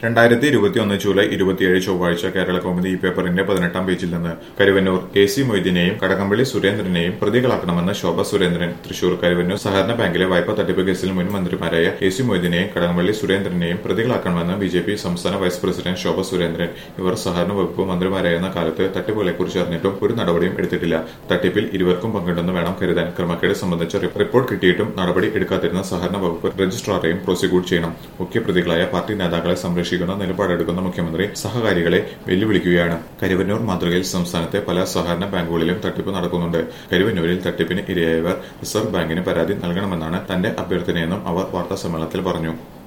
രണ്ടായിരത്തി ഇരുപത്തിയൊന്ന് ജൂലൈ ഇരുപത്തിയേഴ് ചൊവ്വാഴ്ച കേരള കൗമുദി ഈ പേപ്പറിന്റെ പതിനെട്ടാം പേജിൽ നിന്ന് കരുവന്നൂർ കെ സി മൊയ്തീനെയും കടകംപള്ളി സുരേന്ദ്രനെയും പ്രതികളാക്കണമെന്ന് ശോഭ സുരേന്ദ്രൻ തൃശൂർ കരുവന്നൂർ സഹകരണ ബാങ്കിലെ വായ്പാ തട്ടിപ്പ് കേസിൽ മുൻ മന്ത്രിമാരായ കെ സി മൊയ്തീനെയും കടകംപള്ളി സുരേന്ദ്രനെയും പ്രതികളാക്കണമെന്ന് ബി ജെ പി സംസ്ഥാന വൈസ് പ്രസിഡന്റ് ശോഭ സുരേന്ദ്രൻ ഇവർ സഹകരണ വകുപ്പ് മന്ത്രിമാരായിരുന്ന കാലത്ത് തട്ടിപ്പുകളെക്കുറിച്ച് അറിഞ്ഞിട്ടും ഒരു നടപടിയും എടുത്തിട്ടില്ല തട്ടിപ്പിൽ ഇരുവർക്കും പങ്കിട്ടെന്ന് വേണം കരുതാൻ ക്രമക്കേട് സംബന്ധിച്ച റി- റിപ്പോർട്ട് കിട്ടിയിട്ടും നടപടി എടുക്കാതിരുന്ന സഹകരണ വകുപ്പ് രജിസ്ട്രാറെയും പ്രോസിക്യൂട്ട് ചെയ്യണം മുഖ്യപ്രതികളായ പാർട്ടി നേതാക്കളെ സംരക്ഷിക്കുന്ന നിലപാടെടുക്കുന്ന മുഖ്യമന്ത്രി സഹകാരികളെ വെല്ലുവിളിക്കുകയാണ് കരുവന്നൂർ മാതൃകയിൽ സംസ്ഥാനത്തെ പല സഹകരണ ബാങ്കുകളിലും തട്ടിപ്പ് നടക്കുന്നുണ്ട് കരുവന്നൂരിൽ തട്ടിപ്പിന് ഇരയായവർ റിസർവ് ബാങ്കിന് പരാതി നൽകണമെന്നാണ് തന്റെ അഭ്യർത്ഥനയെന്നും അവർ വാർത്താസമ്മേളനത്തിൽ പറഞ്ഞു